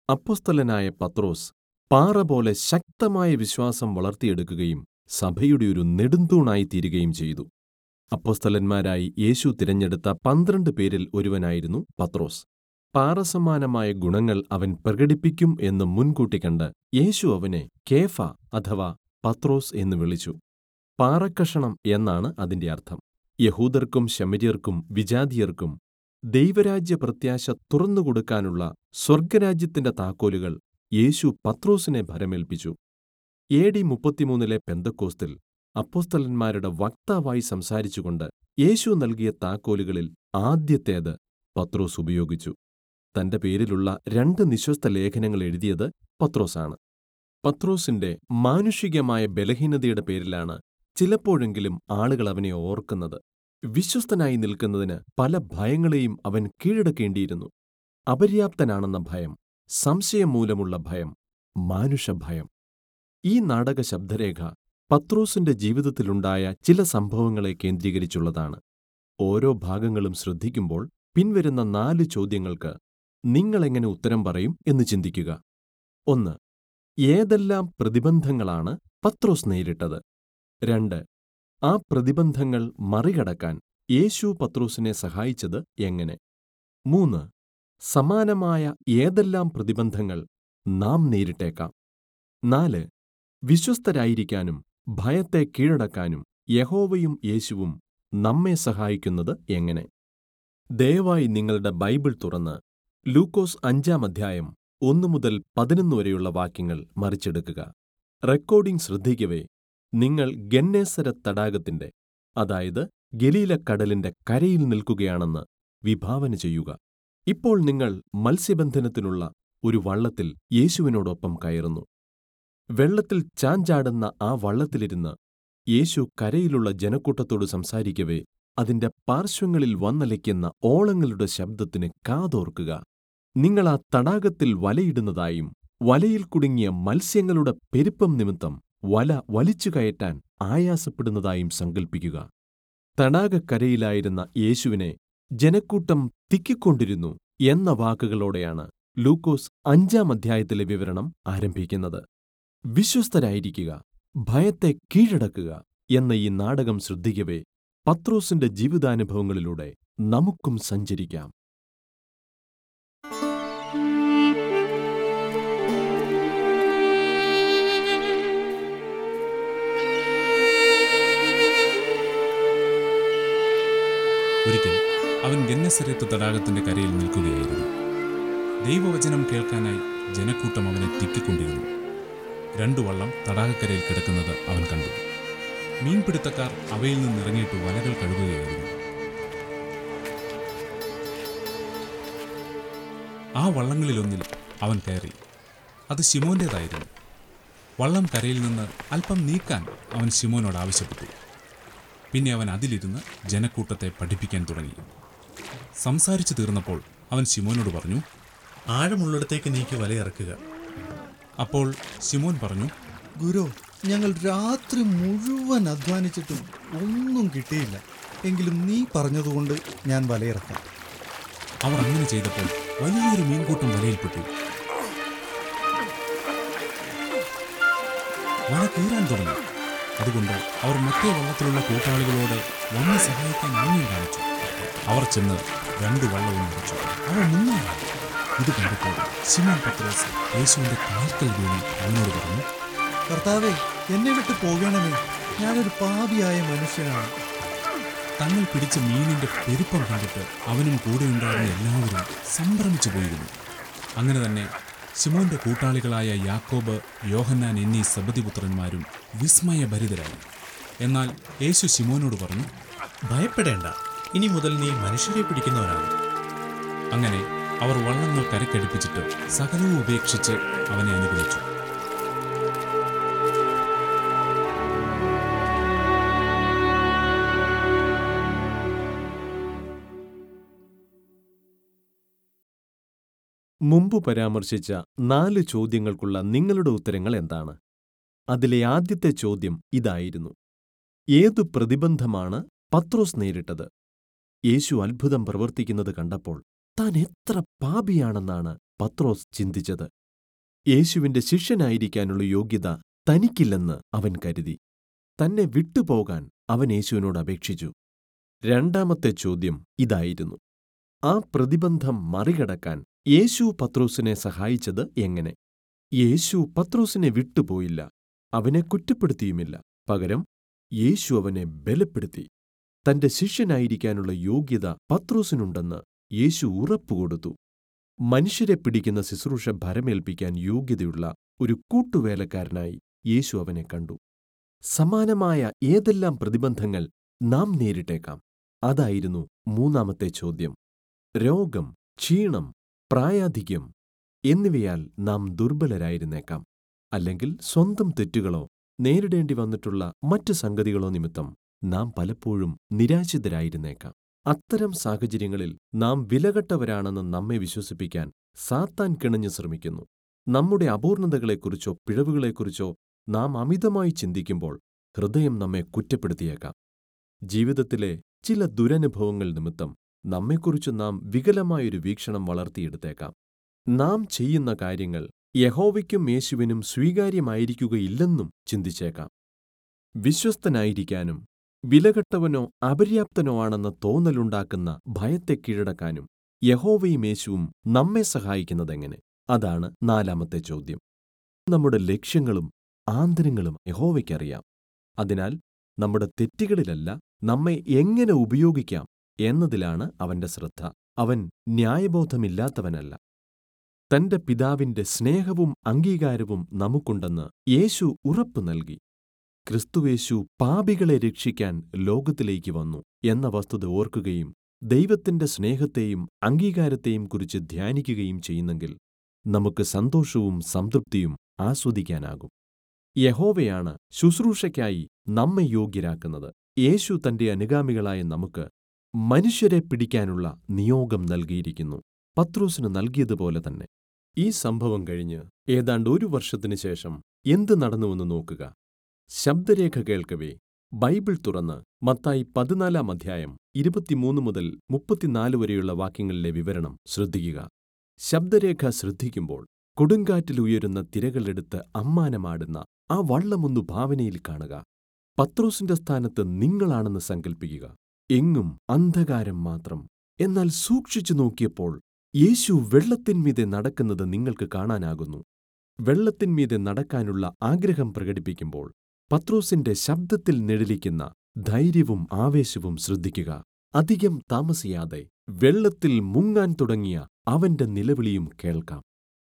അപ്പൊസ്തലനായ പത്രോസ് പാറപോലെ ശക്തമായ വിശ്വാസം വളർത്തിയെടുക്കുകയും സഭയുടെ ഒരു നെടുന്തൂണായിത്തീരുകയും ചെയ്തു അപ്പൊസ്തലന്മാരായി യേശു തിരഞ്ഞെടുത്ത പന്ത്രണ്ട് പേരിൽ ഒരുവനായിരുന്നു പത്രോസ് പാറസമാനമായ ഗുണങ്ങൾ അവൻ പ്രകടിപ്പിക്കും എന്ന് മുൻകൂട്ടി കണ്ട് യേശു അവനെ കേഫ അഥവാ പത്രോസ് എന്ന് വിളിച്ചു പാറക്കഷണം എന്നാണ് അതിന്റെ അർത്ഥം യഹൂദർക്കും ശമര്യർക്കും വിജാതിയർക്കും ദൈവരാജ്യ പ്രത്യാശ തുറന്നുകൊടുക്കാനുള്ള സ്വർഗരാജ്യത്തിന്റെ താക്കോലുകൾ യേശു പത്രോസിനെ ഭരമേൽപ്പിച്ചു എ ഡി മുപ്പത്തിമൂന്നിലെ പെന്തക്കോസ്തിൽ അപ്പോസ്തലന്മാരുടെ വക്താവായി സംസാരിച്ചുകൊണ്ട് യേശു നൽകിയ താക്കോലുകളിൽ ആദ്യത്തേത് പത്രോസ് ഉപയോഗിച്ചു തന്റെ പേരിലുള്ള രണ്ട് നിശ്വസ്ത ലേഖനങ്ങൾ എഴുതിയത് പത്രോസാണ് പത്രോസിന്റെ മാനുഷികമായ ബലഹീനതയുടെ പേരിലാണ് ചിലപ്പോഴെങ്കിലും ആളുകൾ അവനെ ഓർക്കുന്നത് വിശ്വസ്തനായി നിൽക്കുന്നതിന് പല ഭയങ്ങളെയും അവൻ കീഴടക്കേണ്ടിയിരുന്നു അപര്യാപ്തനാണെന്ന ഭയം സംശയം മൂലമുള്ള ഭയം മാനുഷഭയം ഈ നാടക ശബ്ദരേഖ പത്രോസിന്റെ ജീവിതത്തിലുണ്ടായ ചില സംഭവങ്ങളെ കേന്ദ്രീകരിച്ചുള്ളതാണ് ഓരോ ഭാഗങ്ങളും ശ്രദ്ധിക്കുമ്പോൾ പിൻവരുന്ന നാല് ചോദ്യങ്ങൾക്ക് നിങ്ങളെങ്ങനെ ഉത്തരം പറയും എന്ന് ചിന്തിക്കുക ഒന്ന് ഏതെല്ലാം പ്രതിബന്ധങ്ങളാണ് പത്രോസ് നേരിട്ടത് രണ്ട് ആ പ്രതിബന്ധങ്ങൾ മറികടക്കാൻ യേശു പത്രോസിനെ സഹായിച്ചത് എങ്ങനെ മൂന്ന് സമാനമായ ഏതെല്ലാം പ്രതിബന്ധങ്ങൾ നാം നേരിട്ടേക്കാം നാല് വിശ്വസ്തരായിരിക്കാനും ഭയത്തെ കീഴടക്കാനും യഹോവയും യേശുവും നമ്മെ സഹായിക്കുന്നത് എങ്ങനെ ദയവായി നിങ്ങളുടെ ബൈബിൾ തുറന്ന് ലൂക്കോസ് അഞ്ചാം അധ്യായം ഒന്നു മുതൽ പതിനൊന്ന് വരെയുള്ള വാക്യങ്ങൾ മറിച്ചെടുക്കുക റെക്കോർഡിംഗ് ശ്രദ്ധിക്കവേ നിങ്ങൾ ഗന്നേസര തടാകത്തിന്റെ അതായത് ഗലീലക്കടലിന്റെ കരയിൽ നിൽക്കുകയാണെന്ന് വിഭാവന ചെയ്യുക ഇപ്പോൾ നിങ്ങൾ മത്സ്യബന്ധനത്തിനുള്ള ഒരു വള്ളത്തിൽ യേശുവിനോടൊപ്പം കയറുന്നു വെള്ളത്തിൽ ചാഞ്ചാടുന്ന ആ വള്ളത്തിലിരുന്ന് യേശു കരയിലുള്ള ജനക്കൂട്ടത്തോട് സംസാരിക്കവേ അതിന്റെ പാർശ്വങ്ങളിൽ വന്നലയ്ക്കുന്ന ഓളങ്ങളുടെ ശബ്ദത്തിന് കാതോർക്കുക നിങ്ങൾ ആ തടാകത്തിൽ വലയിടുന്നതായും വലയിൽ കുടുങ്ങിയ മത്സ്യങ്ങളുടെ പെരുപ്പം നിമിത്തം വല വലിച്ചു കയറ്റാൻ ആയാസപ്പെടുന്നതായും സങ്കൽപ്പിക്കുക തടാകക്കരയിലായിരുന്ന യേശുവിനെ ജനക്കൂട്ടം തിക്കിക്കൊണ്ടിരുന്നു എന്ന വാക്കുകളോടെയാണ് ലൂക്കോസ് അഞ്ചാം അധ്യായത്തിലെ വിവരണം ആരംഭിക്കുന്നത് വിശ്വസ്തരായിരിക്കുക ഭയത്തെ കീഴടക്കുക എന്ന ഈ നാടകം ശ്രദ്ധിക്കവേ പത്രോസിന്റെ ജീവിതാനുഭവങ്ങളിലൂടെ നമുക്കും സഞ്ചരിക്കാം ഒരിക്കൽ അവൻ ഗന്നസരത്ത് തടാകത്തിന്റെ കരയിൽ നിൽക്കുകയായിരുന്നു ദൈവവചനം കേൾക്കാനായി ജനക്കൂട്ടം അവനെ തിക്കിക്കൊണ്ടിരുന്നു രണ്ടു വള്ളം തടാകക്കരയിൽ കിടക്കുന്നത് അവൻ കണ്ടു മീൻപിടുത്തക്കാർ അവയിൽ നിന്നിറങ്ങിയിട്ട് വലകൾ കഴുകുകയായിരുന്നു ആ വള്ളങ്ങളിലൊന്നിൽ അവൻ കയറി അത് ശിമോന്റേതായിരുന്നു വള്ളം കരയിൽ നിന്ന് അല്പം നീക്കാൻ അവൻ ശിമോനോട് ആവശ്യപ്പെട്ടു പിന്നെ അവൻ അതിലിരുന്ന് ജനക്കൂട്ടത്തെ പഠിപ്പിക്കാൻ തുടങ്ങി സംസാരിച്ചു തീർന്നപ്പോൾ അവൻ ശിമോനോട് പറഞ്ഞു ആഴമുള്ളിടത്തേക്ക് നീക്കി വലയിറക്കുക അപ്പോൾ ശിമോൻ പറഞ്ഞു ഗുരു ഞങ്ങൾ രാത്രി മുഴുവൻ അധ്വാനിച്ചിട്ടും ഒന്നും കിട്ടിയില്ല എങ്കിലും നീ പറഞ്ഞതുകൊണ്ട് ഞാൻ വലയിറക്കാം അവർ അങ്ങനെ ചെയ്തപ്പോൾ വലിയൊരു മീൻകൂട്ടം വലയിൽപ്പെട്ടു വല കീറാൻ തുടങ്ങി അതുകൊണ്ട് അവർ മറ്റേ വള്ളത്തിലുള്ള കൂട്ടാളികളോട് വന്ന് സഹായിക്കാൻ ആംഗ്യം കാണിച്ചു അവർ ചെന്ന് രണ്ട് വള്ളവും നിറച്ചു അവർ മുന്നേറി ഇത് കണ്ടപ്പോൾ ശിമോൻ പത്രോസ് യേശുവിന്റെ കാൽക്കൽ വീണി അവനോട് പറഞ്ഞു കർത്താവേ എന്നെ വിട്ട് പോകണമേ ഞാനൊരു പാപിയായ മനുഷ്യനാണ് തങ്ങൾ പിടിച്ച മീനിന്റെ പെരുപ്പം കണ്ടിട്ട് അവനും കൂടെയുണ്ടായിരുന്ന എല്ലാവരും സംഭ്രമിച്ചു പോയിരുന്നു അങ്ങനെ തന്നെ ശിമോന്റെ കൂട്ടാളികളായ യാക്കോബ് യോഹന്നാൻ എന്നീ സബതിപുത്രന്മാരും വിസ്മയഭരിതരായി എന്നാൽ യേശു ശിമോനോട് പറഞ്ഞു ഭയപ്പെടേണ്ട ഇനി മുതൽ നീ മനുഷ്യരെ പിടിക്കുന്നവനാണ് അങ്ങനെ അവർ വള്ളങ്ങൾ കരക്കടുപ്പിച്ചിട്ട് സകലവും ഉപേക്ഷിച്ച് അവനെ അനുഗ്രഹിച്ചു മുമ്പ് പരാമർശിച്ച നാല് ചോദ്യങ്ങൾക്കുള്ള നിങ്ങളുടെ ഉത്തരങ്ങൾ എന്താണ് അതിലെ ആദ്യത്തെ ചോദ്യം ഇതായിരുന്നു ഏതു പ്രതിബന്ധമാണ് പത്രോസ് നേരിട്ടത് യേശു അത്ഭുതം പ്രവർത്തിക്കുന്നത് കണ്ടപ്പോൾ താൻ എത്ര പാപിയാണെന്നാണ് പത്രോസ് ചിന്തിച്ചത് യേശുവിന്റെ ശിഷ്യനായിരിക്കാനുള്ള യോഗ്യത തനിക്കില്ലെന്ന് അവൻ കരുതി തന്നെ വിട്ടുപോകാൻ അവൻ യേശുവിനോട് അപേക്ഷിച്ചു രണ്ടാമത്തെ ചോദ്യം ഇതായിരുന്നു ആ പ്രതിബന്ധം മറികടക്കാൻ യേശു പത്രോസിനെ സഹായിച്ചത് എങ്ങനെ യേശു പത്രോസിനെ വിട്ടുപോയില്ല അവനെ കുറ്റപ്പെടുത്തിയുമില്ല പകരം യേശു അവനെ ബലപ്പെടുത്തി തന്റെ ശിഷ്യനായിരിക്കാനുള്ള യോഗ്യത പത്രോസിനുണ്ടെന്ന് യേശു ഉറപ്പുകൊടുത്തു മനുഷ്യരെ പിടിക്കുന്ന ശുശ്രൂഷ ഭരമേൽപ്പിക്കാൻ യോഗ്യതയുള്ള ഒരു കൂട്ടുവേലക്കാരനായി യേശു അവനെ കണ്ടു സമാനമായ ഏതെല്ലാം പ്രതിബന്ധങ്ങൾ നാം നേരിട്ടേക്കാം അതായിരുന്നു മൂന്നാമത്തെ ചോദ്യം രോഗം ക്ഷീണം പ്രായാധിക്യം എന്നിവയാൽ നാം ദുർബലരായിരുന്നേക്കാം അല്ലെങ്കിൽ സ്വന്തം തെറ്റുകളോ നേരിടേണ്ടി വന്നിട്ടുള്ള മറ്റു സംഗതികളോ നിമിത്തം നാം പലപ്പോഴും നിരാശിതരായിരുന്നേക്കാം അത്തരം സാഹചര്യങ്ങളിൽ നാം വിലകെട്ടവരാണെന്ന് നമ്മെ വിശ്വസിപ്പിക്കാൻ സാത്താൻ കിണഞ്ഞു ശ്രമിക്കുന്നു നമ്മുടെ അപൂർണതകളെക്കുറിച്ചോ പിഴവുകളെക്കുറിച്ചോ നാം അമിതമായി ചിന്തിക്കുമ്പോൾ ഹൃദയം നമ്മെ കുറ്റപ്പെടുത്തിയേക്കാം ജീവിതത്തിലെ ചില ദുരനുഭവങ്ങൾ നിമിത്തം നമ്മെക്കുറിച്ച് നാം വികലമായൊരു വീക്ഷണം വളർത്തിയെടുത്തേക്കാം നാം ചെയ്യുന്ന കാര്യങ്ങൾ യഹോവയ്ക്കും യേശുവിനും സ്വീകാര്യമായിരിക്കുകയില്ലെന്നും ചിന്തിച്ചേക്കാം വിശ്വസ്തനായിരിക്കാനും വിലകെട്ടവനോ അപര്യാപ്തനോ ആണെന്ന തോന്നലുണ്ടാക്കുന്ന ഭയത്തെ കീഴടക്കാനും യഹോവയും യേശുവും നമ്മെ സഹായിക്കുന്നതെങ്ങനെ അതാണ് നാലാമത്തെ ചോദ്യം നമ്മുടെ ലക്ഷ്യങ്ങളും ആന്തരങ്ങളും യഹോവയ്ക്കറിയാം അതിനാൽ നമ്മുടെ തെറ്റുകളിലല്ല നമ്മെ എങ്ങനെ ഉപയോഗിക്കാം എന്നതിലാണ് അവന്റെ ശ്രദ്ധ അവൻ ന്യായബോധമില്ലാത്തവനല്ല തന്റെ പിതാവിന്റെ സ്നേഹവും അംഗീകാരവും നമുക്കുണ്ടെന്ന് യേശു ഉറപ്പു നൽകി ക്രിസ്തുവേശു പാപികളെ രക്ഷിക്കാൻ ലോകത്തിലേക്ക് വന്നു എന്ന വസ്തുത ഓർക്കുകയും ദൈവത്തിന്റെ സ്നേഹത്തെയും അംഗീകാരത്തെയും കുറിച്ച് ധ്യാനിക്കുകയും ചെയ്യുന്നെങ്കിൽ നമുക്ക് സന്തോഷവും സംതൃപ്തിയും ആസ്വദിക്കാനാകും യഹോവയാണ് ശുശ്രൂഷയ്ക്കായി നമ്മെ യോഗ്യരാക്കുന്നത് യേശു തന്റെ അനുഗാമികളായ നമുക്ക് മനുഷ്യരെ പിടിക്കാനുള്ള നിയോഗം നൽകിയിരിക്കുന്നു പത്രോസിന് നൽകിയതുപോലെ തന്നെ ഈ സംഭവം കഴിഞ്ഞ് ഏതാണ്ട് ഒരു വർഷത്തിനു ശേഷം എന്ത് നടന്നുവെന്ന് നോക്കുക ശബ്ദരേഖ കേൾക്കവേ ബൈബിൾ തുറന്ന് മത്തായി പതിനാലാം അധ്യായം ഇരുപത്തിമൂന്ന് മുതൽ മുപ്പത്തിനാല് വരെയുള്ള വാക്യങ്ങളിലെ വിവരണം ശ്രദ്ധിക്കുക ശബ്ദരേഖ ശ്രദ്ധിക്കുമ്പോൾ കൊടുങ്കാറ്റിൽ ഉയരുന്ന തിരകളെടുത്ത് അമ്മാനമാടുന്ന ആ വള്ളമൊന്നു ഭാവനയിൽ കാണുക പത്രോസിന്റെ സ്ഥാനത്ത് നിങ്ങളാണെന്ന് സങ്കൽപ്പിക്കുക എങ്ങും അന്ധകാരം മാത്രം എന്നാൽ സൂക്ഷിച്ചു നോക്കിയപ്പോൾ യേശു വെള്ളത്തിന്മീതെ നടക്കുന്നത് നിങ്ങൾക്ക് കാണാനാകുന്നു വെള്ളത്തിന്മീതെ നടക്കാനുള്ള ആഗ്രഹം പ്രകടിപ്പിക്കുമ്പോൾ പത്രോസിന്റെ ശബ്ദത്തിൽ നിഴലിക്കുന്ന ധൈര്യവും ആവേശവും ശ്രദ്ധിക്കുക അധികം താമസിയാതെ വെള്ളത്തിൽ മുങ്ങാൻ തുടങ്ങിയ അവന്റെ നിലവിളിയും കേൾക്കാം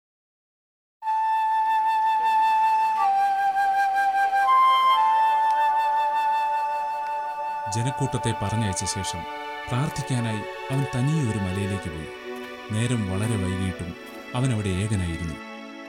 ജനക്കൂട്ടത്തെ പറഞ്ഞയച്ച ശേഷം പ്രാർത്ഥിക്കാനായി അവൻ തനിയെ ഒരു മലയിലേക്ക് പോയി നേരം വളരെ വൈകിയിട്ടും അവൻ അവിടെ ഏകനായിരുന്നു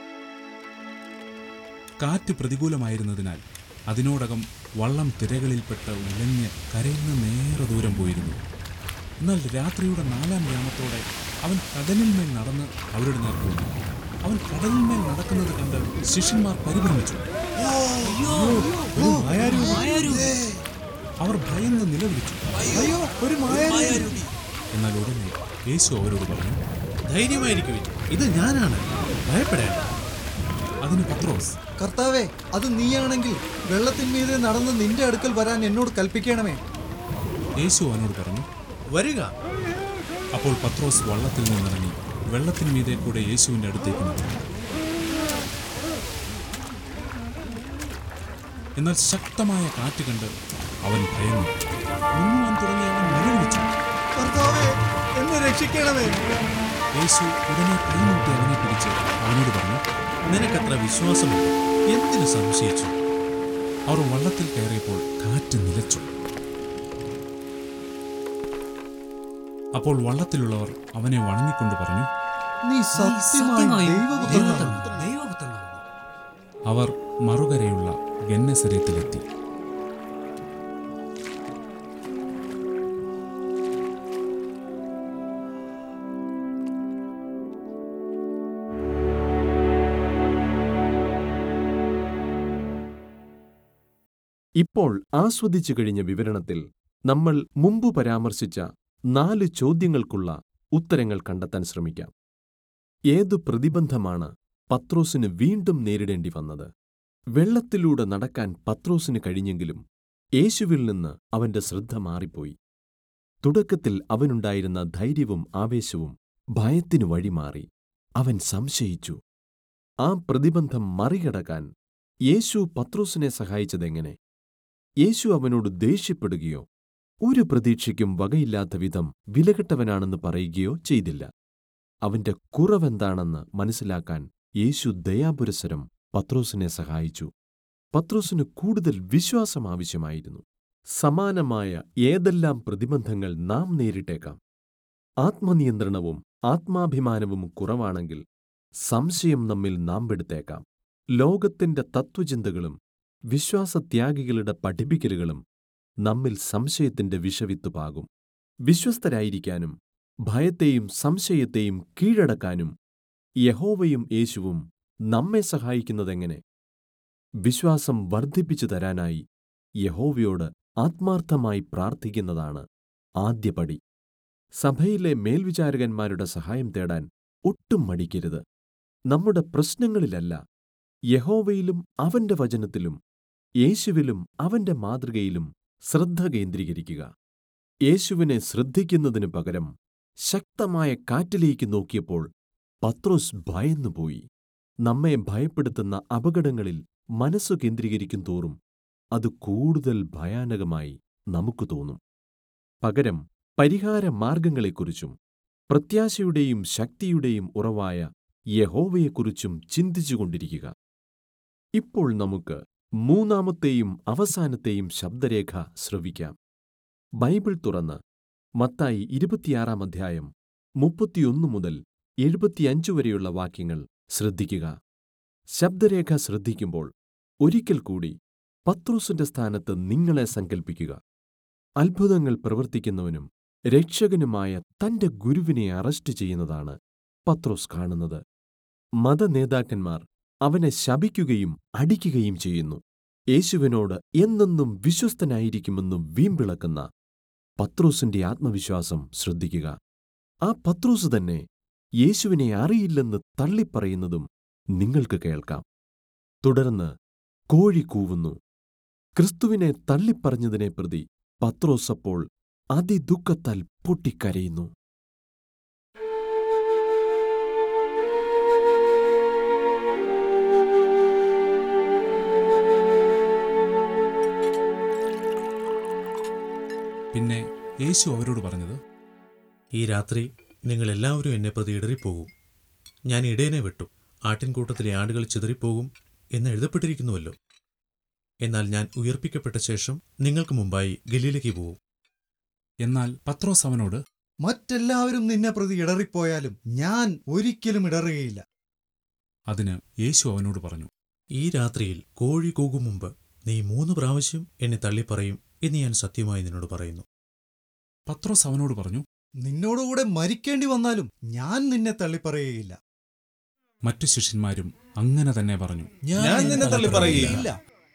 കാറ്റ് പ്രതികൂലമായിരുന്നതിനാൽ അതിനോടകം വള്ളം തിരകളിൽപ്പെട്ട് ഉലഞ്ഞ് കരയിൽ നിന്ന് നേരെ ദൂരം പോയിരുന്നു എന്നാൽ രാത്രിയുടെ നാലാം ഗ്രാമത്തോടെ അവൻ കടലിന്മേൽ നടന്ന് അവരുടെ നേർക്ക് വന്നു അവൻ കടലിന്മേൽ നടക്കുന്നത് കണ്ട് ശിഷ്യന്മാർ പരിഭ്രമിച്ചു ഒരു മായാരൂപി. അവർ ഭയന്ന് നിലവിളിച്ചു അയ്യോ ഒരു മായാരൂപി. എന്നാൽ ഉടനെ യേശു അവരോട് പറഞ്ഞു ധൈര്യമായിരിക്കുവിൻ ഇത് ഞാനാണ് ഭയപ്പെടേണ്ട അതിന് പത്രോസ് കർത്താവേ അത് നീയാണെങ്കിൽ വെള്ളത്തിന്മീതെ നടന്ന് നിന്റെ അടുക്കൽ വരാൻ എന്നോട് കൽപ്പിക്കണമേ യേശു അവനോട് പറഞ്ഞു വരിക അപ്പോൾ പത്രോസ് വള്ളത്തിൽ നിന്നിറങ്ങി വെള്ളത്തിന് മീതെ കൂടെ യേശുവിന്റെ അടുത്തേക്ക് നടന്നു എന്നാൽ ശക്തമായ കാറ്റ് കണ്ട് അവൻ ഭയന്നു മുങ്ങുവാൻ തുടങ്ങി അവൻ നിലവിളിച്ചു കർത്താവേ എന്നെ രക്ഷിക്കണമേ യേശു ഉടനെ കൈനീട്ടി അവനെ പിടിച്ച് അവനോട് പറഞ്ഞു നിനക്കത്ര വിശ്വാസമുണ്ട് എന്തിനു സംശയിച്ചു അവർ വള്ളത്തിൽ കയറിയപ്പോൾ കാറ്റ് നിലച്ചു അപ്പോൾ വള്ളത്തിലുള്ളവർ അവനെ വണങ്ങിക്കൊണ്ട് പറഞ്ഞു നീ സത്യമായി ദൈവപുത്രനാണ് അവർ മറുകരയുള്ള ഗന്നസരത്തിലെത്തി ഇപ്പോൾ ആസ്വദിച്ചു കഴിഞ്ഞ വിവരണത്തിൽ നമ്മൾ മുമ്പ് പരാമർശിച്ച നാല് ചോദ്യങ്ങൾക്കുള്ള ഉത്തരങ്ങൾ കണ്ടെത്താൻ ശ്രമിക്കാം ഏതു പ്രതിബന്ധമാണ് പത്രോസിന് വീണ്ടും നേരിടേണ്ടി വന്നത് വെള്ളത്തിലൂടെ നടക്കാൻ പത്രോസിന് കഴിഞ്ഞെങ്കിലും യേശുവിൽ നിന്ന് അവന്റെ ശ്രദ്ധ മാറിപ്പോയി തുടക്കത്തിൽ അവനുണ്ടായിരുന്ന ധൈര്യവും ആവേശവും ഭയത്തിനു വഴിമാറി അവൻ സംശയിച്ചു ആ പ്രതിബന്ധം മറികടക്കാൻ യേശു പത്രോസിനെ സഹായിച്ചതെങ്ങനെ യേശു അവനോട് ദേഷ്യപ്പെടുകയോ ഒരു പ്രതീക്ഷയ്ക്കും വകയില്ലാത്ത വിധം വിലകെട്ടവനാണെന്ന് പറയുകയോ ചെയ്തില്ല അവന്റെ കുറവെന്താണെന്ന് മനസ്സിലാക്കാൻ യേശു ദയാപുരസരം പത്രോസിനെ സഹായിച്ചു പത്രോസിന് കൂടുതൽ വിശ്വാസം ആവശ്യമായിരുന്നു സമാനമായ ഏതെല്ലാം പ്രതിബന്ധങ്ങൾ നാം നേരിട്ടേക്കാം ആത്മനിയന്ത്രണവും ആത്മാഭിമാനവും കുറവാണെങ്കിൽ സംശയം നമ്മിൽ നാം പെടുത്തേക്കാം ലോകത്തിന്റെ തത്വചിന്തകളും വിശ്വാസത്യാഗികളുടെ പഠിപ്പിക്കലുകളും നമ്മിൽ സംശയത്തിന്റെ വിഷവിത്ത് പാകും വിശ്വസ്തരായിരിക്കാനും ഭയത്തെയും സംശയത്തെയും കീഴടക്കാനും യഹോവയും യേശുവും നമ്മെ സഹായിക്കുന്നതെങ്ങനെ വിശ്വാസം വർദ്ധിപ്പിച്ചു തരാനായി യഹോവയോട് ആത്മാർത്ഥമായി പ്രാർത്ഥിക്കുന്നതാണ് ആദ്യപടി സഭയിലെ മേൽവിചാരകന്മാരുടെ സഹായം തേടാൻ ഒട്ടും മടിക്കരുത് നമ്മുടെ പ്രശ്നങ്ങളിലല്ല യഹോവയിലും അവന്റെ വചനത്തിലും യേശുവിലും അവന്റെ മാതൃകയിലും ശ്രദ്ധ കേന്ദ്രീകരിക്കുക യേശുവിനെ ശ്രദ്ധിക്കുന്നതിനു പകരം ശക്തമായ കാറ്റിലേക്ക് നോക്കിയപ്പോൾ പത്രോസ് ഭയന്നുപോയി നമ്മെ ഭയപ്പെടുത്തുന്ന അപകടങ്ങളിൽ മനസ്സു കേന്ദ്രീകരിക്കും തോറും അത് കൂടുതൽ ഭയാനകമായി നമുക്ക് തോന്നും പകരം പരിഹാര മാർഗങ്ങളെക്കുറിച്ചും പ്രത്യാശയുടെയും ശക്തിയുടെയും ഉറവായ യഹോവയെക്കുറിച്ചും ചിന്തിച്ചുകൊണ്ടിരിക്കുക ഇപ്പോൾ നമുക്ക് മൂന്നാമത്തെയും അവസാനത്തെയും ശബ്ദരേഖ ശ്രവിക്കാം ബൈബിൾ തുറന്ന് മത്തായി ഇരുപത്തിയാറാം അധ്യായം മുപ്പത്തിയൊന്ന് മുതൽ എഴുപത്തിയഞ്ച് വരെയുള്ള വാക്യങ്ങൾ ശ്രദ്ധിക്കുക ശബ്ദരേഖ ശ്രദ്ധിക്കുമ്പോൾ ഒരിക്കൽ കൂടി പത്രോസിന്റെ സ്ഥാനത്ത് നിങ്ങളെ സങ്കൽപ്പിക്കുക അത്ഭുതങ്ങൾ പ്രവർത്തിക്കുന്നവനും രക്ഷകനുമായ തന്റെ ഗുരുവിനെ അറസ്റ്റ് ചെയ്യുന്നതാണ് പത്രോസ് കാണുന്നത് മതനേതാക്കന്മാർ അവനെ ശപിക്കുകയും അടിക്കുകയും ചെയ്യുന്നു യേശുവിനോട് എന്നെന്നും വിശ്വസ്തനായിരിക്കുമെന്ന് വീമ്പിളക്കുന്ന പത്രോസിന്റെ ആത്മവിശ്വാസം ശ്രദ്ധിക്കുക ആ പത്രോസ് തന്നെ യേശുവിനെ അറിയില്ലെന്ന് തള്ളിപ്പറയുന്നതും നിങ്ങൾക്ക് കേൾക്കാം തുടർന്ന് കോഴി കൂവുന്നു ക്രിസ്തുവിനെ തള്ളിപ്പറഞ്ഞതിനെ പ്രതി പത്രോസ് അപ്പോൾ അതിദുഃഖത്താൽ പൊട്ടിക്കരയുന്നു പിന്നെ യേശു അവരോട് പറഞ്ഞത് ഈ രാത്രി നിങ്ങൾ എല്ലാവരും എന്നെ പ്രതി ഇടറിപ്പോകും ഞാൻ ഇടയനെ വെട്ടു ആട്ടിൻകൂട്ടത്തിലെ ആടുകൾ ചിതറിപ്പോകും എന്ന് എഴുതപ്പെട്ടിരിക്കുന്നുവല്ലോ എന്നാൽ ഞാൻ ഉയർപ്പിക്കപ്പെട്ട ശേഷം നിങ്ങൾക്ക് മുമ്പായി ഗലീലയ്ക്ക് പോകും എന്നാൽ പത്രോസ് അവനോട് മറ്റെല്ലാവരും നിന്നെ പ്രതി ഇടറിപ്പോയാലും ഞാൻ ഒരിക്കലും ഇടറുകയില്ല അതിന് യേശു അവനോട് പറഞ്ഞു ഈ രാത്രിയിൽ കോഴി കൂകും മുമ്പ് നീ മൂന്ന് പ്രാവശ്യം എന്നെ തള്ളിപ്പറയും എന്ന് ഞാൻ സത്യമായി നിന്നോട് പറയുന്നു പത്രോസ് അവനോട് പറഞ്ഞു നിന്നോടുകൂടെ മരിക്കേണ്ടി വന്നാലും ഞാൻ നിന്നെ തള്ളിപ്പറയുകയില്ല മറ്റു ശിഷ്യന്മാരും അങ്ങനെ തന്നെ പറഞ്ഞു ഞാൻ നിന്നെ തള്ളിപ്പറയുകയില്ല ഇല്ല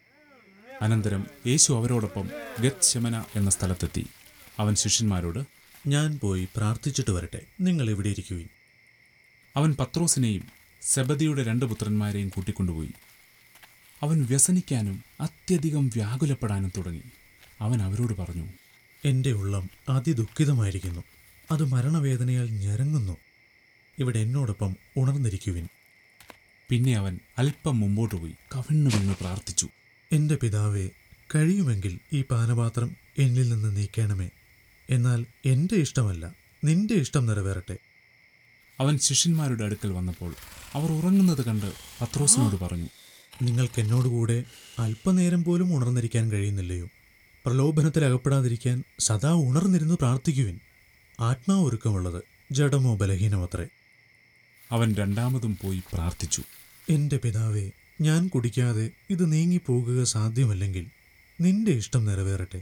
അനന്തരം യേശു അവരോടൊപ്പം ഗത്ശമന എന്ന സ്ഥലത്തെത്തി അവൻ ശിഷ്യന്മാരോട് ഞാൻ പോയി പ്രാർത്ഥിച്ചിട്ട് വരട്ടെ നിങ്ങൾ ഇവിടെ ഇരിക്കുവിൻ അവൻ പത്രോസിനെയും സെബദിയുടെ രണ്ട് പുത്രന്മാരെയും കൂട്ടിക്കൊണ്ടുപോയി അവൻ വ്യസനിക്കാനും അത്യധികം വ്യാകുലപ്പെടാനും തുടങ്ങി അവൻ അവരോട് പറഞ്ഞു എന്റെ ഉള്ളം അതിദുഃഖിതമായിരിക്കുന്നു അത് മരണവേദനയാൽ ഞരങ്ങുന്നു ഇവിടെ എന്നോടൊപ്പം ഉണർന്നിരിക്കുവിൻ പിന്നെ അവൻ അല്പം മുമ്പോട്ട് പോയി കവിണ്ണു വീണ് പ്രാർത്ഥിച്ചു എന്റെ പിതാവേ കഴിയുമെങ്കിൽ ഈ പാനപാത്രം എന്നിൽ നിന്ന് നീക്കണമേ എന്നാൽ എന്റെ ഇഷ്ടമല്ല നിന്റെ ഇഷ്ടം നിറവേറട്ടെ അവൻ ശിഷ്യന്മാരുടെ അടുക്കൽ വന്നപ്പോൾ അവർ ഉറങ്ങുന്നത് കണ്ട് പത്രോസിനോട് പറഞ്ഞു നിങ്ങൾക്ക് എന്നോടുകൂടെ അല്പനേരം പോലും ഉണർന്നിരിക്കാൻ കഴിയുന്നില്ലയോ പ്രലോഭനത്തിൽ അകപ്പെടാതിരിക്കാൻ സദാ ഉണർന്നിരുന്ന് പ്രാർത്ഥിക്കുവിൻ ആത്മാവ് ഒരുക്കമുള്ളത് ജഡമോ ബലഹീനമത്രേ അവൻ രണ്ടാമതും പോയി പ്രാർത്ഥിച്ചു എന്റെ പിതാവേ ഞാൻ കുടിക്കാതെ ഇത് നീങ്ങിപ്പോകുക സാധ്യമല്ലെങ്കിൽ നിന്റെ ഇഷ്ടം നിറവേറട്ടെ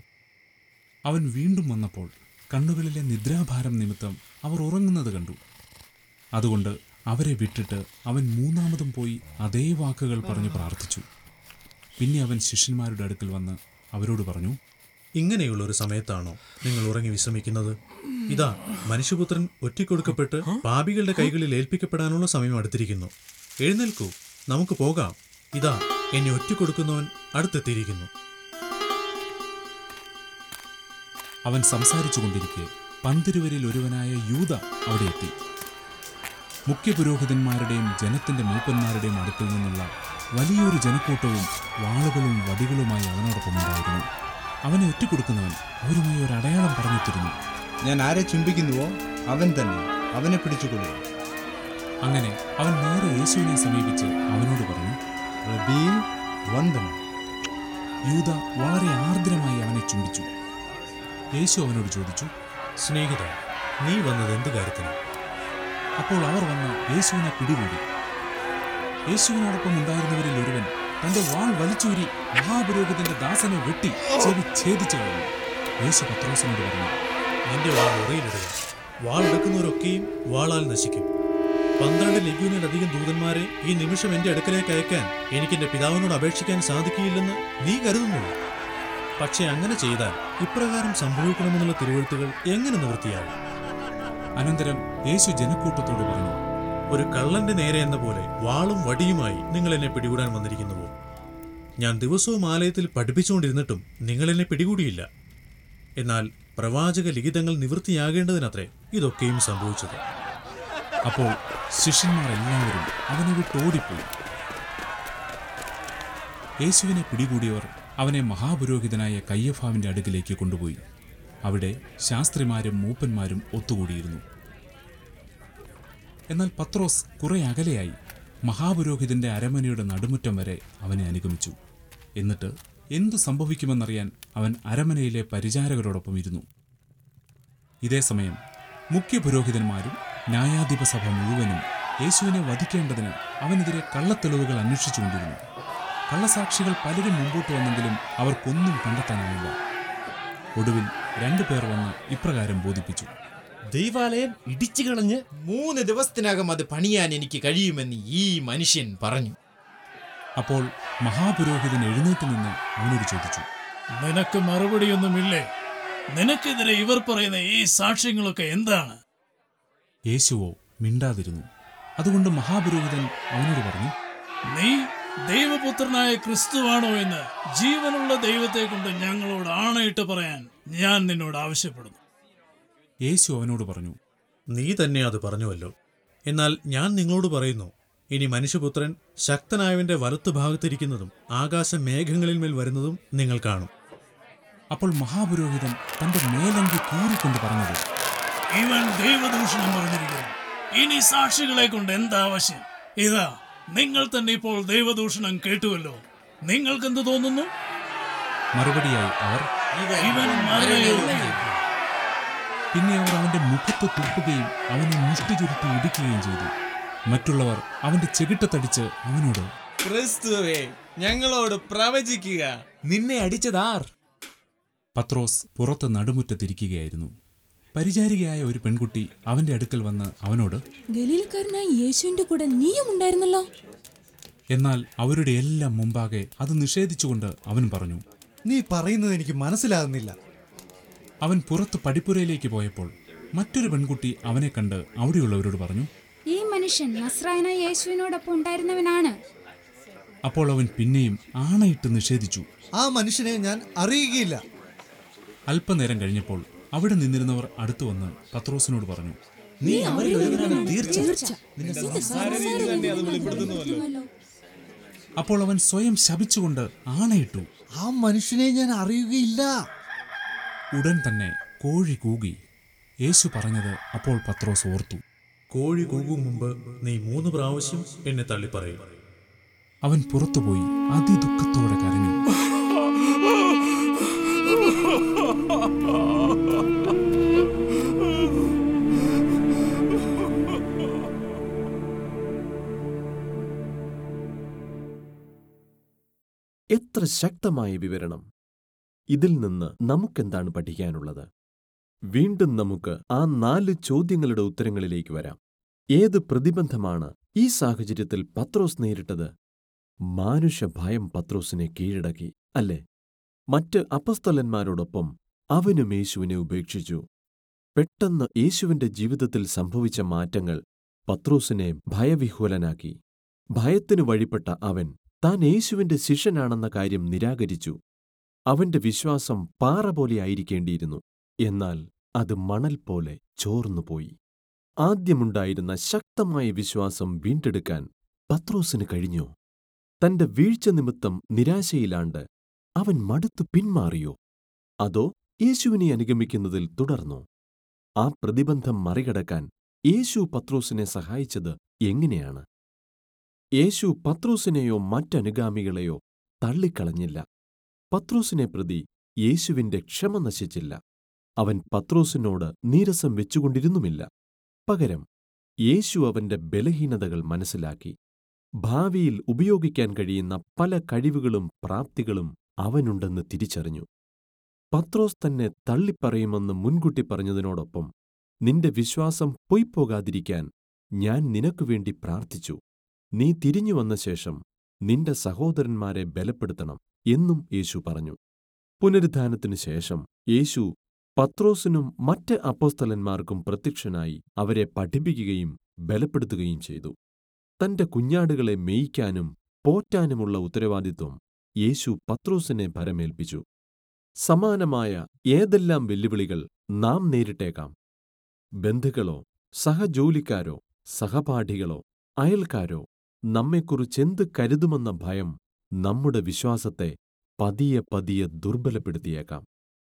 അവൻ വീണ്ടും വന്നപ്പോൾ കണ്ണുകളിലെ നിദ്രാഭാരം നിമിത്തം അവർ ഉറങ്ങുന്നത് കണ്ടു അതുകൊണ്ട് അവരെ വിട്ടിട്ട് അവൻ മൂന്നാമതും പോയി അതേ വാക്കുകൾ പറഞ്ഞ് പ്രാർത്ഥിച്ചു പിന്നെ അവൻ ശിഷ്യന്മാരുടെ അടുക്കൽ വന്ന് അവരോട് പറഞ്ഞു ഇങ്ങനെയുള്ള ഒരു സമയത്താണോ നിങ്ങൾ ഉറങ്ങി വിശ്രമിക്കുന്നത് ഇതാ മനുഷ്യപുത്രൻ ഒറ്റിക്കൊടുക്കപ്പെട്ട് പാപികളുടെ കൈകളിൽ ഏൽപ്പിക്കപ്പെടാനുള്ള സമയം അടുത്തിരിക്കുന്നു എഴുന്നേൽക്കൂ നമുക്ക് പോകാം ഇതാ എന്നെ ഒറ്റക്കൊടുക്കുന്നവൻ അടുത്തെത്തിയിരിക്കുന്നു അവൻ സംസാരിച്ചുകൊണ്ടിരിക്കെ പന്തിരുവരിൽ ഒരുവനായ യൂത അവിടെ എത്തി മുഖ്യപുരോഹിതന്മാരുടെയും ജനത്തിന്റെ മൂപ്പന്മാരുടെയും അടുത്തിൽ നിന്നുള്ള വലിയൊരു ജനക്കൂട്ടവും വാളുകളും വടികളുമായി അവനോടൊപ്പം ഉണ്ടായിരുന്നു അവനെ ഒറ്റക്കൊടുക്കുന്നവൻ അവരുമായി ഒരു അടയാളം പറഞ്ഞിട്ടിരുന്നു ഞാൻ ആരെ ചുംബിക്കുന്നുവോ അവൻ തന്നെ അവനെ പിടിച്ചുകൊള്ളുക അങ്ങനെ അവൻ നേരെ യേശുവിനെ സമീപിച്ച് അവനോട് പറഞ്ഞു റബീ വന്ദനം യൂത വളരെ ആർദ്രമായി അവനെ ചുംബിച്ചു യേശു അവനോട് ചോദിച്ചു സ്നേഹിത നീ വന്നത് എന്ത് കാര്യത്തിന് അപ്പോൾ അവർ വന്ന് യേശുവിനെ പിടികൂടി യേശുവിനോടൊപ്പം ഉണ്ടായിരുന്നവരിൽ ഒരുവൻ തന്റെ വാൾ വലിച്ചൂരി മഹാപുരോഹിതന്റെ ദാസനെ വെട്ടി ചെവി ഛേദിച്ചു കളഞ്ഞു യേശു പത്രോസിനോട് പറഞ്ഞു നിന്റെ വാൾ ഉറയിലിടുക വാൾ എടുക്കുന്നവരൊക്കെയും വാളാൽ നശിക്കും പന്ത്രണ്ട് ലഘുവിനധികം ദൂതന്മാരെ ഈ നിമിഷം എന്റെ അടുക്കലേക്ക് അയക്കാൻ എനിക്ക് എന്റെ പിതാവിനോട് അപേക്ഷിക്കാൻ സാധിക്കുകയില്ലെന്ന് നീ കരുതുന്നു പക്ഷെ അങ്ങനെ ചെയ്താൽ ഇപ്രകാരം സംഭവിക്കണമെന്നുള്ള തിരുവഴുത്തുകൾ എങ്ങനെ നിവൃത്തിയാകും അനന്തരം യേശു ജനക്കൂട്ടത്തോട് പറഞ്ഞു ഒരു കള്ളന്റെ നേരെ എന്ന പോലെ വാളും വടിയുമായി നിങ്ങൾ എന്നെ പിടികൂടാൻ വന്നിരിക്കുന്നുവോ ഞാൻ ദിവസവും ആലയത്തിൽ പഠിപ്പിച്ചുകൊണ്ടിരുന്നിട്ടും നിങ്ങൾ എന്നെ പിടികൂടിയില്ല എന്നാൽ പ്രവാചക ലിഖിതങ്ങൾ നിവൃത്തിയാകേണ്ടതിനത്രേ ഇതൊക്കെയും സംഭവിച്ചത് അപ്പോൾ ശിഷ്യന്മാർ എല്ലാവരും അവനെ വിട്ടോടിപ്പോയി യേശുവിനെ പിടികൂടിയവർ അവനെ മഹാപുരോഹിതനായ കയ്യഫാവിന്റെ അടുക്കിലേക്ക് കൊണ്ടുപോയി അവിടെ ശാസ്ത്രിമാരും മൂപ്പന്മാരും ഒത്തുകൂടിയിരുന്നു എന്നാൽ പത്രോസ് കുറെ അകലെയായി മഹാപുരോഹിതന്റെ അരമനയുടെ നടുമുറ്റം വരെ അവനെ അനുഗമിച്ചു എന്നിട്ട് എന്തു സംഭവിക്കുമെന്നറിയാൻ അവൻ അരമനയിലെ പരിചാരകരോടൊപ്പം ഇരുന്നു ഇതേ സമയം മുഖ്യപുരോഹിതന്മാരും ന്യായാധിപ സഭ മുഴുവനും യേശുവിനെ വധിക്കേണ്ടതിന് അവനെതിരെ കള്ളത്തെളിവുകൾ അന്വേഷിച്ചുകൊണ്ടിരുന്നു കള്ളസാക്ഷികൾ പലരും മുമ്പോട്ട് വന്നെങ്കിലും അവർക്കൊന്നും കണ്ടെത്താനായില്ല ഒടുവിൽ രണ്ടു പേർ വന്ന് ഇപ്രകാരം ബോധിപ്പിച്ചു ദൈവാലയം ഇടിച്ചു കളഞ്ഞ് മൂന്ന് ദിവസത്തിനകം അത് പണിയാൻ എനിക്ക് കഴിയുമെന്ന് ഈ മനുഷ്യൻ പറഞ്ഞു അപ്പോൾ മഹാപുരോഹിതൻ എഴുന്നേറ്റ് നിന്ന് അവനോട് ചോദിച്ചു നിനക്ക് മറുപടിയൊന്നുമില്ലേ നിനക്കെതിരെ ഇവർ പറയുന്ന ഈ സാക്ഷ്യങ്ങളൊക്കെ എന്താണ് യേശുവോ മിണ്ടാതിരുന്നു അതുകൊണ്ട് മഹാപുരോഹിതൻ അവനോട് പറഞ്ഞു നീ ദൈവപുത്രനായ ക്രിസ്തുവാണോ എന്ന് ജീവനുള്ള ദൈവത്തെ കൊണ്ട് ഞങ്ങളോട് ആണയിട്ട് പറയാൻ ഞാൻ നിന്നോട് ആവശ്യപ്പെടുന്നു യേശു അവനോട് പറഞ്ഞു നീ തന്നെ അത് പറഞ്ഞുവല്ലോ എന്നാൽ ഞാൻ നിങ്ങളോട് പറയുന്നു ഇനി മനുഷ്യപുത്രൻ ശക്തനായവന്റെ വലത്തുഭാഗത്തിരിക്കുന്നതും ആകാശ മേഘങ്ങളിൽ മേൽ വരുന്നതും നിങ്ങൾ കാണും അപ്പോൾ മഹാപുരോഹിതൻ തന്റെ മേലങ്കി കീറിക്കൊണ്ട് പറഞ്ഞത് ഇവൻ ദൈവദൂഷണം പറഞ്ഞിരിക്കുന്നു ഇനി സാക്ഷികളെ കൊണ്ട് എന്താവശ്യം ഇതാ നിങ്ങൾ തന്നെ ഇപ്പോൾ ദൈവദൂഷണം കേട്ടുവല്ലോ നിങ്ങൾക്കെന്ത് തോന്നുന്നു മറുപടിയായി അവർ ഇവൻ മറയോ പിന്നെ അവർ അവന്റെ മുഖത്ത് തുപ്പുകയും അവനെ മുഷ്ടി ചുരുട്ടി ഇടിക്കുകയും ചെയ്തു മറ്റുള്ളവർ അവന്റെ ചെകിട്ടത്തടിച്ച് അവനോട് ക്രിസ്തുവേ ഞങ്ങളോട് പ്രവചിക്കുക നിന്നെ അടിച്ചതാർ പത്രോസ് പുറത്ത് നടുമുറ്റത്തിരിക്കുകയായിരുന്നു പരിചാരികയായ ഒരു പെൺകുട്ടി അവന്റെ അടുക്കൽ വന്ന് അവനോട് ഗലീലക്കാരനായ യേശുവിന്റെ കൂടെ നീയും ഉണ്ടായിരുന്നല്ലോ എന്നാൽ അവരുടെ എല്ലാം മുമ്പാകെ അത് നിഷേധിച്ചുകൊണ്ട് അവൻ പറഞ്ഞു നീ പറയുന്നത് എനിക്ക് മനസ്സിലാകുന്നില്ല അവൻ പുറത്ത് പടിപ്പുരയിലേക്ക് പോയപ്പോൾ മറ്റൊരു പെൺകുട്ടി അവനെ കണ്ട് അവിടെയുള്ളവരോട് പറഞ്ഞു ഈ മനുഷ്യൻ നസ്രായനായ യേശുവിനോടൊപ്പം ഉണ്ടായിരുന്നവനാണ് അപ്പോൾ അവൻ പിന്നെയും ആണയിട്ട് നിഷേധിച്ചു ആ മനുഷ്യനെ ഞാൻ അറിയുകയില്ല അല്പനേരം കഴിഞ്ഞപ്പോൾ അവിടെ നിന്നിരുന്നവർ അടുത്തു വന്ന് പത്രോസിനോട് പറഞ്ഞു നീ അവരിൽ ഒരുവനാണ് തീർച്ച അപ്പോൾ അവൻ സ്വയം ശപിച്ചുകൊണ്ട് ആണയിട്ടു ആ മനുഷ്യനെ ഞാൻ അറിയുകയില്ല ഉടൻ തന്നെ കോഴി കൂകി യേശു പറഞ്ഞത് അപ്പോൾ പത്രോസ് ഓർത്തു കോഴി കൂകും മുമ്പ് നീ മൂന്ന് പ്രാവശ്യം എന്നെ തള്ളിപ്പറയും അവൻ പുറത്തുപോയി അതിദുഃഖത്തോടെ കരഞ്ഞു എത്ര ശക്തമായ വിവരണം ഇതിൽ നിന്ന് നമുക്കെന്താണ് പഠിക്കാനുള്ളത് വീണ്ടും നമുക്ക് ആ നാല് ചോദ്യങ്ങളുടെ ഉത്തരങ്ങളിലേക്ക് വരാം ഏത് പ്രതിബന്ധമാണ് ഈ സാഹചര്യത്തിൽ പത്രോസ് നേരിട്ടത് മാനുഷഭയം പത്രോസിനെ കീഴടക്കി അല്ലേ മറ്റ് അപ്പസ്തലന്മാരോടൊപ്പം അവനും യേശുവിനെ ഉപേക്ഷിച്ചു പെട്ടെന്ന് യേശുവിന്റെ ജീവിതത്തിൽ സംഭവിച്ച മാറ്റങ്ങൾ പത്രോസിനെ ഭയവിഹ്വലനാക്കി ഭയത്തിനു വഴിപ്പെട്ട അവൻ താൻ യേശുവിന്റെ ശിഷ്യനാണെന്ന കാര്യം നിരാകരിച്ചു അവന്റെ വിശ്വാസം പാറ പോലെ ആയിരിക്കേണ്ടിയിരുന്നു എന്നാൽ അത് മണൽ പോലെ ചോർന്നുപോയി ആദ്യമുണ്ടായിരുന്ന ശക്തമായ വിശ്വാസം വീണ്ടെടുക്കാൻ പത്രോസിന് കഴിഞ്ഞോ തന്റെ വീഴ്ച നിമിത്തം നിരാശയിലാണ്ട് അവൻ മടുത്തു പിന്മാറിയോ അതോ യേശുവിനെ അനുഗമിക്കുന്നതിൽ തുടർന്നോ ആ പ്രതിബന്ധം മറികടക്കാൻ യേശു പത്രോസിനെ സഹായിച്ചത് എങ്ങനെയാണ് യേശു പത്രോസിനെയോ മറ്റനുഗാമികളെയോ തള്ളിക്കളഞ്ഞില്ല പത്രോസിനെ പ്രതി യേശുവിന്റെ ക്ഷമ നശിച്ചില്ല അവൻ പത്രോസിനോട് നീരസം വെച്ചുകൊണ്ടിരുന്നുമില്ല പകരം യേശു അവന്റെ ബലഹീനതകൾ മനസ്സിലാക്കി ഭാവിയിൽ ഉപയോഗിക്കാൻ കഴിയുന്ന പല കഴിവുകളും പ്രാപ്തികളും അവനുണ്ടെന്ന് തിരിച്ചറിഞ്ഞു പത്രോസ് തന്നെ തള്ളിപ്പറയുമെന്ന് മുൻകൂട്ടി പറഞ്ഞതിനോടൊപ്പം നിന്റെ വിശ്വാസം പൊയ്പോകാതിരിക്കാൻ ഞാൻ നിനക്കുവേണ്ടി പ്രാർത്ഥിച്ചു നീ തിരിഞ്ഞു വന്ന ശേഷം നിന്റെ സഹോദരന്മാരെ ബലപ്പെടുത്തണം എന്നും യേശു പറഞ്ഞു പുനരുദ്ധാനത്തിനു ശേഷം യേശു പത്രോസിനും മറ്റ് അപ്പോസ്തലന്മാർക്കും പ്രത്യക്ഷനായി അവരെ പഠിപ്പിക്കുകയും ബലപ്പെടുത്തുകയും ചെയ്തു തന്റെ കുഞ്ഞാടുകളെ മേയ്ക്കാനും പോറ്റാനുമുള്ള ഉത്തരവാദിത്വം യേശു പത്രോസിനെ ഭരമേൽപ്പിച്ചു സമാനമായ ഏതെല്ലാം വെല്ലുവിളികൾ നാം നേരിട്ടേക്കാം ബന്ധുക്കളോ സഹജോലിക്കാരോ സഹപാഠികളോ അയൽക്കാരോ നമ്മെക്കുറിച്ചെന്ത് കരുതുമെന്ന ഭയം നമ്മുടെ വിശ്വാസത്തെ പതിയെ പതിയെ ദുർബലപ്പെടുത്തിയേക്കാം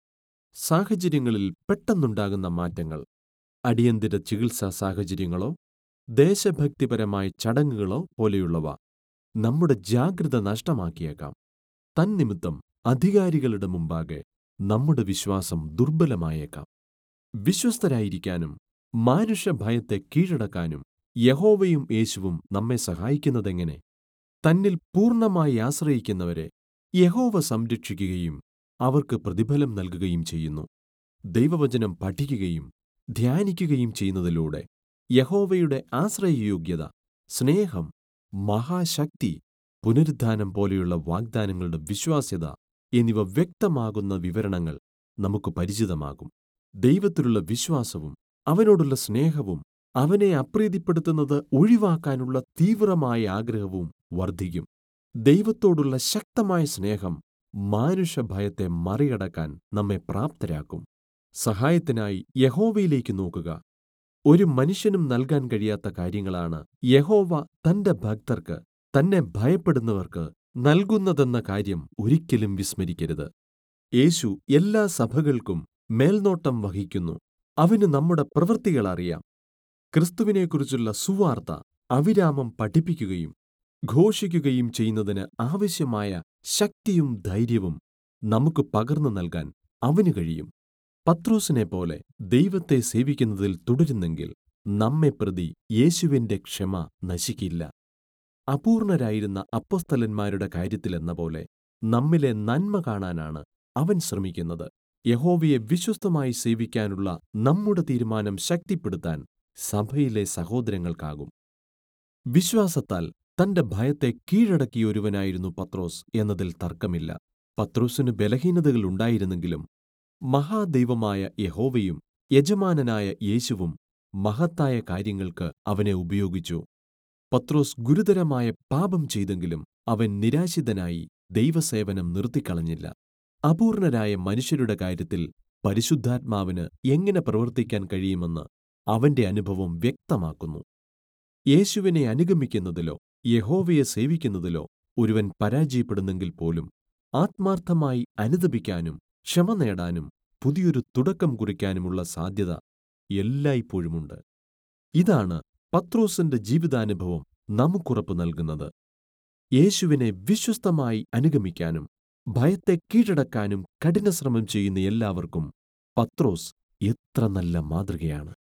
സാഹചര്യങ്ങളിൽ പെട്ടെന്നുണ്ടാകുന്ന മാറ്റങ്ങൾ അടിയന്തര ചികിത്സാ സാഹചര്യങ്ങളോ ദേശഭക്തിപരമായ ചടങ്ങുകളോ പോലെയുള്ളവ നമ്മുടെ ജാഗ്രത നഷ്ടമാക്കിയേക്കാം തന്നിമിത്തം അധികാരികളുടെ മുമ്പാകെ നമ്മുടെ വിശ്വാസം ദുർബലമായേക്കാം വിശ്വസ്തരായിരിക്കാനും മാനുഷഭയത്തെ കീഴടക്കാനും യഹോവയും യേശുവും നമ്മെ സഹായിക്കുന്നതെങ്ങനെ തന്നിൽ പൂർണ്ണമായി ആശ്രയിക്കുന്നവരെ യഹോവ സംരക്ഷിക്കുകയും അവർക്ക് പ്രതിഫലം നൽകുകയും ചെയ്യുന്നു ദൈവവചനം പഠിക്കുകയും ധ്യാനിക്കുകയും ചെയ്യുന്നതിലൂടെ യഹോവയുടെ ആശ്രയയോഗ്യത സ്നേഹം മഹാശക്തി പുനരുദ്ധാനം പോലെയുള്ള വാഗ്ദാനങ്ങളുടെ വിശ്വാസ്യത എന്നിവ വ്യക്തമാകുന്ന വിവരണങ്ങൾ നമുക്ക് പരിചിതമാകും ദൈവത്തിലുള്ള വിശ്വാസവും അവനോടുള്ള സ്നേഹവും അവനെ അപ്രീതിപ്പെടുത്തുന്നത് ഒഴിവാക്കാനുള്ള തീവ്രമായ ആഗ്രഹവും വർദ്ധിക്കും ദൈവത്തോടുള്ള ശക്തമായ സ്നേഹം മാനുഷഭയത്തെ മറികടക്കാൻ നമ്മെ പ്രാപ്തരാക്കും സഹായത്തിനായി യഹോവയിലേക്ക് നോക്കുക ഒരു മനുഷ്യനും നൽകാൻ കഴിയാത്ത കാര്യങ്ങളാണ് യഹോവ തന്റെ ഭക്തർക്ക് തന്നെ ഭയപ്പെടുന്നവർക്ക് നൽകുന്നതെന്ന കാര്യം ഒരിക്കലും വിസ്മരിക്കരുത് യേശു എല്ലാ സഭകൾക്കും മേൽനോട്ടം വഹിക്കുന്നു അവന് നമ്മുടെ പ്രവൃത്തികൾ അറിയാം ക്രിസ്തുവിനെക്കുറിച്ചുള്ള സുവാർത്ത അവിരാമം പഠിപ്പിക്കുകയും ഘോഷിക്കുകയും ചെയ്യുന്നതിന് ആവശ്യമായ ശക്തിയും ധൈര്യവും നമുക്ക് പകർന്നു നൽകാൻ അവന് കഴിയും പത്രോസിനെ പോലെ ദൈവത്തെ സേവിക്കുന്നതിൽ തുടരുന്നെങ്കിൽ നമ്മെ പ്രതി യേശുവിന്റെ ക്ഷമ നശിക്കില്ല അപൂർണരായിരുന്ന അപ്പസ്തലന്മാരുടെ കാര്യത്തിലെന്ന പോലെ നമ്മിലെ നന്മ കാണാനാണ് അവൻ ശ്രമിക്കുന്നത് യഹോവയെ വിശ്വസ്തമായി സേവിക്കാനുള്ള നമ്മുടെ തീരുമാനം ശക്തിപ്പെടുത്താൻ സഭയിലെ സഹോദരങ്ങൾക്കാകും വിശ്വാസത്താൽ തന്റെ ഭയത്തെ കീഴടക്കിയൊരുവനായിരുന്നു പത്രോസ് എന്നതിൽ തർക്കമില്ല പത്രോസിന് ബലഹീനതകൾ ഉണ്ടായിരുന്നെങ്കിലും മഹാദൈവമായ യഹോവയും യജമാനനായ യേശുവും മഹത്തായ കാര്യങ്ങൾക്ക് അവനെ ഉപയോഗിച്ചു പത്രോസ് ഗുരുതരമായ പാപം ചെയ്തെങ്കിലും അവൻ നിരാശിതനായി ദൈവസേവനം നിർത്തിക്കളഞ്ഞില്ല അപൂർണരായ മനുഷ്യരുടെ കാര്യത്തിൽ പരിശുദ്ധാത്മാവിന് എങ്ങനെ പ്രവർത്തിക്കാൻ കഴിയുമെന്ന് അവന്റെ അനുഭവം വ്യക്തമാക്കുന്നു യേശുവിനെ അനുഗമിക്കുന്നതിലോ യഹോവയെ സേവിക്കുന്നതിലോ ഒരുവൻ പരാജയപ്പെടുന്നെങ്കിൽ പോലും ആത്മാർത്ഥമായി അനുദപിക്കാനും ക്ഷമ നേടാനും പുതിയൊരു തുടക്കം കുറിക്കാനുമുള്ള സാധ്യത എല്ലായ്പ്പോഴുമുണ്ട് ഇതാണ് പത്രോസിന്റെ ജീവിതാനുഭവം നമുക്കുറപ്പ് നൽകുന്നത് യേശുവിനെ വിശ്വസ്തമായി അനുഗമിക്കാനും ഭയത്തെ കീഴടക്കാനും കഠിനശ്രമം ചെയ്യുന്ന എല്ലാവർക്കും പത്രോസ് എത്ര നല്ല മാതൃകയാണ്